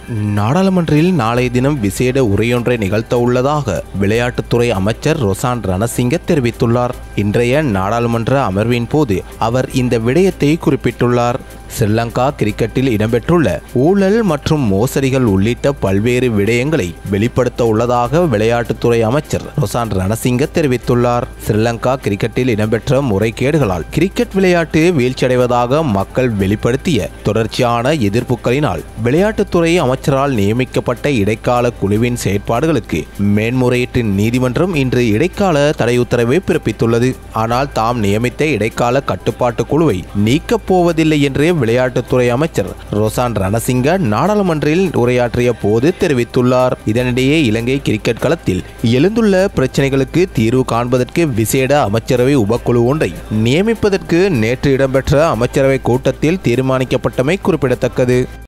நாடாளுமன்றில் நாளைய தினம் விசேட உரையொன்றை நிகழ்த்த உள்ளதாக விளையாட்டுத்துறை அமைச்சர் ரொசான் ரணசிங்க தெரிவித்துள்ளார் இன்றைய நாடாளுமன்ற அமர்வின் போது அவர் இந்த விடயத்தை குறிப்பிட்டுள்ளார் ஸ்ரீலங்கா கிரிக்கெட்டில் இடம்பெற்றுள்ள ஊழல் மற்றும் மோசடிகள் உள்ளிட்ட பல்வேறு விடயங்களை வெளிப்படுத்த உள்ளதாக விளையாட்டுத்துறை அமைச்சர் ரொசான் ரணசிங்க தெரிவித்துள்ளார் ஸ்ரீலங்கா கிரிக்கெட்டில் இடம்பெற்ற முறைகேடுகளால் கிரிக்கெட் விளையாட்டு வீழ்ச்சியடைவதாக மக்கள் வெளிப்படுத்திய தொடர்ச்சியான எதிர்ப்புகளினால் விளையாட்டுத்துறை அமைச்சரால் நியமிக்கப்பட்ட இடைக்கால குழுவின் செயற்பாடுகளுக்கு மேன்முறையீட்டு நீதிமன்றம் இன்று இடைக்கால தடை உத்தரவை பிறப்பித்துள்ளது ஆனால் தாம் நியமித்த இடைக்கால கட்டுப்பாட்டு குழுவை நீக்கப் போவதில்லை என்று விளையாட்டுத்துறை அமைச்சர் ரோசான் ரணசிங்க நாடாளுமன்றில் உரையாற்றிய போது தெரிவித்துள்ளார் இதனிடையே இலங்கை கிரிக்கெட் களத்தில் எழுந்துள்ள பிரச்சனைகளுக்கு தீர்வு காண்பதற்கு விசேட அமைச்சரவை உபக்குழு ஒன்றை நியமிப்பதற்கு நேற்று இடம்பெற்ற அமைச்சரவை கூட்டத்தில் தீர்மானிக்கப்பட்டமை குறிப்பிடத்தக்கது